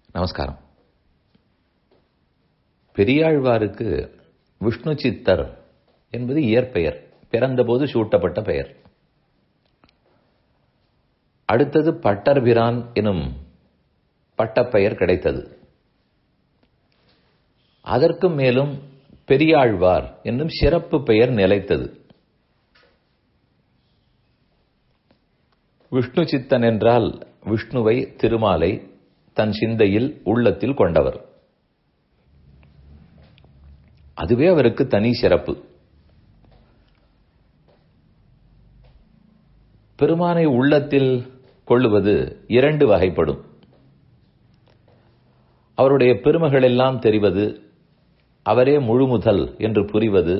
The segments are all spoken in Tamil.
நமஸ்காரம் பெரியாழ்வாருக்கு விஷ்ணு சித்தர் என்பது இயற்பெயர் பிறந்தபோது சூட்டப்பட்ட பெயர் அடுத்தது பட்டர்பிரான் எனும் பட்டப்பெயர் கிடைத்தது அதற்கு மேலும் பெரியாழ்வார் என்னும் சிறப்பு பெயர் நிலைத்தது விஷ்ணு சித்தன் என்றால் விஷ்ணுவை திருமாலை தன் சிந்தையில் உள்ளத்தில் கொண்டவர் அதுவே அவருக்கு தனி சிறப்பு பெருமானை உள்ளத்தில் கொள்ளுவது இரண்டு வகைப்படும் அவருடைய பெருமைகள் எல்லாம் தெரிவது அவரே முழுமுதல் என்று புரிவது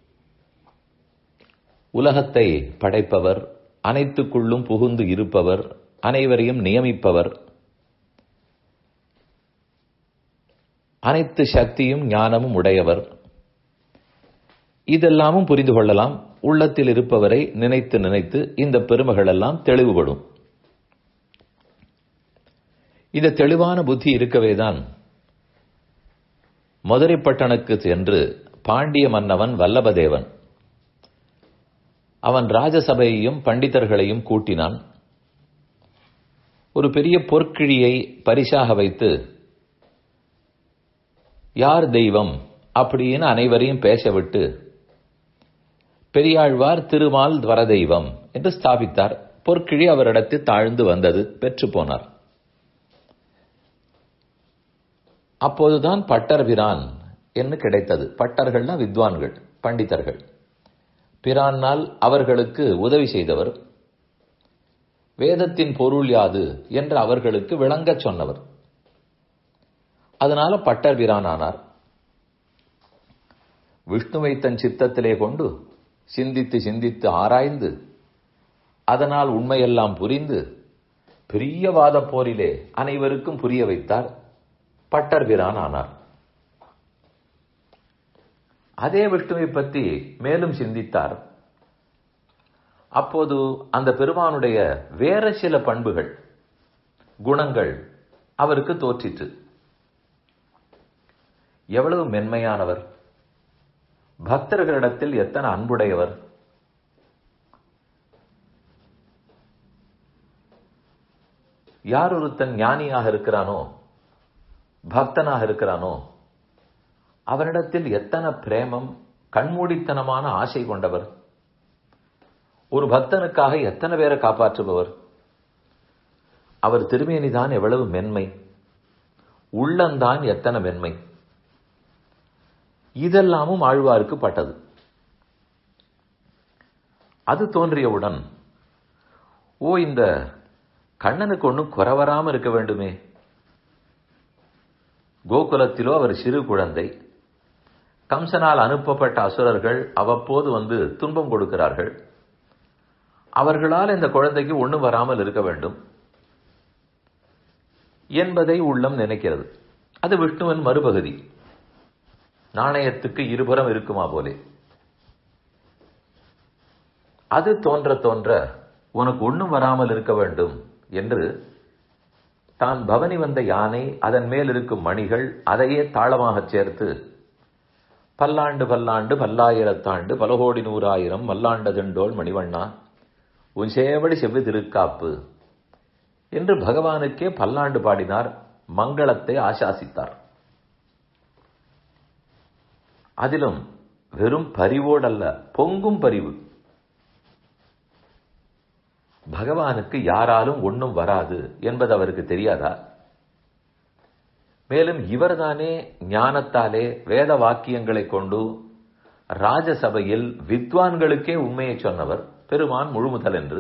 உலகத்தை படைப்பவர் அனைத்துக்குள்ளும் புகுந்து இருப்பவர் அனைவரையும் நியமிப்பவர் அனைத்து சக்தியும் ஞானமும் உடையவர் இதெல்லாமும் புரிந்து கொள்ளலாம் உள்ளத்தில் இருப்பவரை நினைத்து நினைத்து இந்த பெருமைகள் எல்லாம் தெளிவுபடும் இந்த தெளிவான புத்தி இருக்கவேதான் மதுரை பட்டணக்கு சென்று பாண்டிய மன்னவன் வல்லபதேவன் அவன் ராஜசபையையும் பண்டிதர்களையும் கூட்டினான் ஒரு பெரிய பொற்கிழியை பரிசாக வைத்து யார் தெய்வம் அப்படின்னு அனைவரையும் பேசவிட்டு பெரியாழ்வார் திருமால் துவர தெய்வம் என்று ஸ்தாபித்தார் பொற்கிழி அவரிடத்தில் தாழ்ந்து வந்தது பெற்று போனார் அப்போதுதான் பட்டர் பிரான் என்று கிடைத்தது பட்டர்கள்னா வித்வான்கள் பண்டிதர்கள் பிரானால் அவர்களுக்கு உதவி செய்தவர் வேதத்தின் பொருள் யாது என்று அவர்களுக்கு விளங்கச் சொன்னவர் அதனால பட்டர் பிரான் ஆனார் விஷ்ணுவை தன் சித்தத்திலே கொண்டு சிந்தித்து சிந்தித்து ஆராய்ந்து அதனால் உண்மையெல்லாம் புரிந்து பெரிய வாத போரிலே அனைவருக்கும் புரிய வைத்தார் பட்டர் பிரான் ஆனார் அதே விஷ்ணுவை பற்றி மேலும் சிந்தித்தார் அப்போது அந்த பெருமானுடைய வேற சில பண்புகள் குணங்கள் அவருக்கு தோற்றிற்று எவ்வளவு மென்மையானவர் பக்தர்களிடத்தில் எத்தனை அன்புடையவர் யார் ஒருத்தன் ஞானியாக இருக்கிறானோ பக்தனாக இருக்கிறானோ அவரிடத்தில் எத்தனை பிரேமம் கண்மூடித்தனமான ஆசை கொண்டவர் ஒரு பக்தனுக்காக எத்தனை பேரை காப்பாற்றுபவர் அவர் திருமேனிதான் எவ்வளவு மென்மை உள்ளந்தான் எத்தனை மென்மை இதெல்லாமும் ஆழ்வாருக்கு பட்டது அது தோன்றியவுடன் ஓ இந்த கண்ணனுக்கு ஒன்றும் குறவராம இருக்க வேண்டுமே கோகுலத்திலோ அவர் சிறு குழந்தை கம்சனால் அனுப்பப்பட்ட அசுரர்கள் அவ்வப்போது வந்து துன்பம் கொடுக்கிறார்கள் அவர்களால் இந்த குழந்தைக்கு ஒன்றும் வராமல் இருக்க வேண்டும் என்பதை உள்ளம் நினைக்கிறது அது விஷ்ணுவின் மறுபகுதி நாணயத்துக்கு இருபுறம் இருக்குமா போலே அது தோன்ற தோன்ற உனக்கு ஒன்றும் வராமல் இருக்க வேண்டும் என்று தான் பவனி வந்த யானை அதன் மேல் இருக்கும் மணிகள் அதையே தாளமாக சேர்த்து பல்லாண்டு பல்லாண்டு பல்லாயிரத்தாண்டு பல கோடி நூறாயிரம் மல்லாண்டதெண்டோள் மணிவண்ணா உன் சேவடி செவ்வி திருக்காப்பு என்று பகவானுக்கே பல்லாண்டு பாடினார் மங்களத்தை ஆசாசித்தார் அதிலும் வெறும் பரிவோடல்ல பொங்கும் பரிவு பகவானுக்கு யாராலும் ஒன்றும் வராது என்பது அவருக்கு தெரியாதா மேலும் இவர்தானே ஞானத்தாலே வேத வாக்கியங்களை கொண்டு ராஜசபையில் வித்வான்களுக்கே உண்மையை சொன்னவர் பெருமான் முழுமுதல் என்று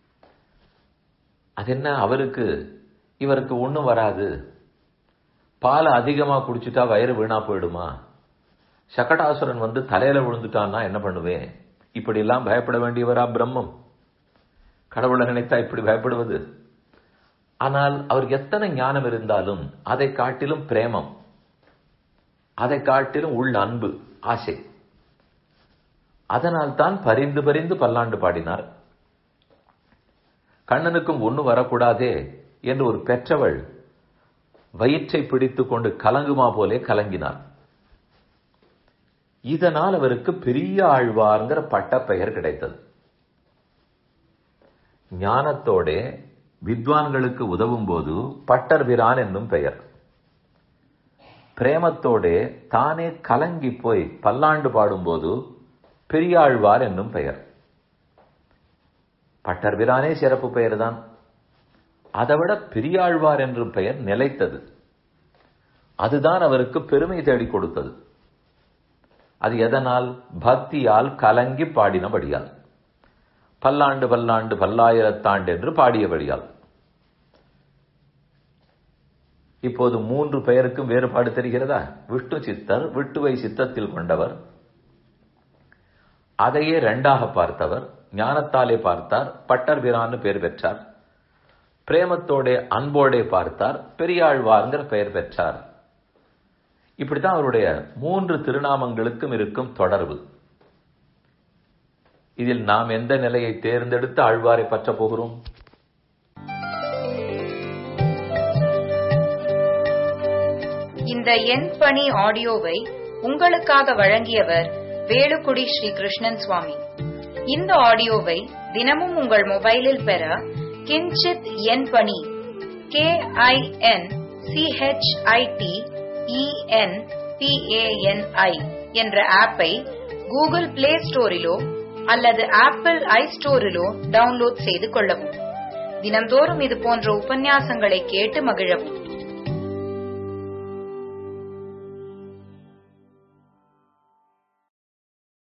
அது என்ன அவருக்கு இவருக்கு ஒன்றும் வராது பாலை அதிகமாக குடிச்சுட்டா வயிறு வீணா போயிடுமா சகடாசுரன் வந்து தலையில விழுந்துட்டான்னா என்ன பண்ணுவேன் இப்படி எல்லாம் பயப்பட வேண்டியவரா பிரம்மம் கடவுளை நினைத்தா இப்படி பயப்படுவது ஆனால் அவருக்கு எத்தனை ஞானம் இருந்தாலும் அதை காட்டிலும் பிரேமம் அதை காட்டிலும் உள்ள அன்பு ஆசை அதனால் தான் பரிந்து பரிந்து பல்லாண்டு பாடினார் கண்ணனுக்கும் ஒண்ணு வரக்கூடாதே என்று ஒரு பெற்றவள் வயிற்றை பிடித்துக் கொண்டு கலங்குமா போலே கலங்கினார் இதனால் அவருக்கு பெரிய ஆழ்வார்ங்கிற பட்ட பெயர் கிடைத்தது ஞானத்தோட வித்வான்களுக்கு உதவும் போது பட்டர் பிரான் என்னும் பெயர் பிரேமத்தோட தானே கலங்கி போய் பல்லாண்டு பாடும்போது பெரியாழ்வார் என்னும் பெயர் பட்டர் பிரானே சிறப்பு பெயர்தான் அதைவிட பெரியாழ்வார் என்றும் பெயர் நிலைத்தது அதுதான் அவருக்கு பெருமை தேடி கொடுத்தது அது எதனால் பக்தியால் கலங்கி பாடினபடியால் பல்லாண்டு பல்லாண்டு பல்லாயிரத்தாண்டு என்று பாடியபடியால் இப்போது மூன்று பெயருக்கும் வேறுபாடு தெரிகிறதா விஷ்ணு சித்தர் விட்டுவை சித்தத்தில் கொண்டவர் அதையே ரெண்டாக பார்த்தவர் ஞானத்தாலே பார்த்தார் பட்டர் பிரான்னு பெயர் பெற்றார் பிரேமத்தோட அன்போடே பார்த்தார் பெரியாழ்வார்ங்கிற பெயர் பெற்றார் இப்படித்தான் அவருடைய மூன்று திருநாமங்களுக்கும் இருக்கும் தொடர்பு இதில் நாம் எந்த நிலையை தேர்ந்தெடுத்து ஆழ்வாரை பற்ற போகிறோம் இந்த எண் பணி ஆடியோவை உங்களுக்காக வழங்கியவர் வேலுக்குடி ஸ்ரீ கிருஷ்ணன் சுவாமி இந்த ஆடியோவை தினமும் உங்கள் மொபைலில் பெற கிஞ்சித் எண் பணி கே ஐ என் சிஹெச்ஐடி இஎன் பிஏஎன்ஐ என்ற ஆப்பை கூகுள் பிளே ஸ்டோரிலோ அல்லது ஆப்பிள் ஐ ஸ்டோரிலோ டவுன்லோட் செய்து கொள்ளவும் தினம்தோறும் இது போன்ற உபன்யாசங்களை கேட்டு மகிழவும்